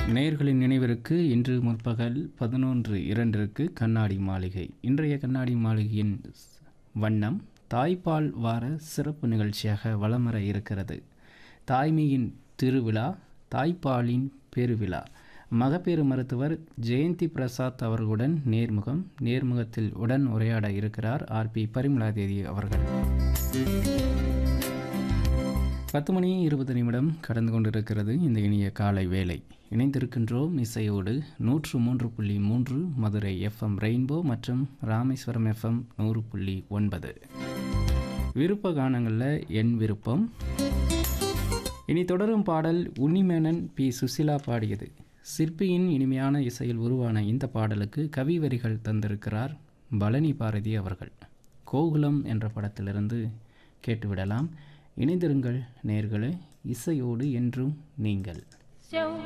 நேயர்களின் நினைவிற்கு இன்று முற்பகல் பதினொன்று இரண்டிற்கு கண்ணாடி மாளிகை இன்றைய கண்ணாடி மாளிகையின் வண்ணம் தாய்ப்பால் வார சிறப்பு நிகழ்ச்சியாக வலம் வர இருக்கிறது தாய்மையின் திருவிழா தாய்ப்பாலின் பெருவிழா மகப்பேறு மருத்துவர் ஜெயந்தி பிரசாத் அவர்களுடன் நேர்முகம் நேர்முகத்தில் உடன் உரையாட இருக்கிறார் ஆர்பி பரிமலாதேவி அவர்கள் பத்து மணி இருபது நிமிடம் கடந்து கொண்டிருக்கிறது இந்த இனிய காலை வேலை இணைந்திருக்கின்றோம் இசையோடு நூற்று மூன்று புள்ளி மூன்று மதுரை எஃப்எம் ரெயின்போ மற்றும் ராமேஸ்வரம் எஃப்எம் நூறு புள்ளி ஒன்பது விருப்ப கானங்களில் என் விருப்பம் இனி தொடரும் பாடல் உன்னிமேனன் பி சுசிலா பாடியது சிற்பியின் இனிமையான இசையில் உருவான இந்த பாடலுக்கு கவி வரிகள் தந்திருக்கிறார் பழனி பாரதி அவர்கள் கோகுலம் என்ற படத்திலிருந்து கேட்டுவிடலாம் இணைந்திருங்கள் நேர்களே இசையோடு என்றும் நீங்கள் So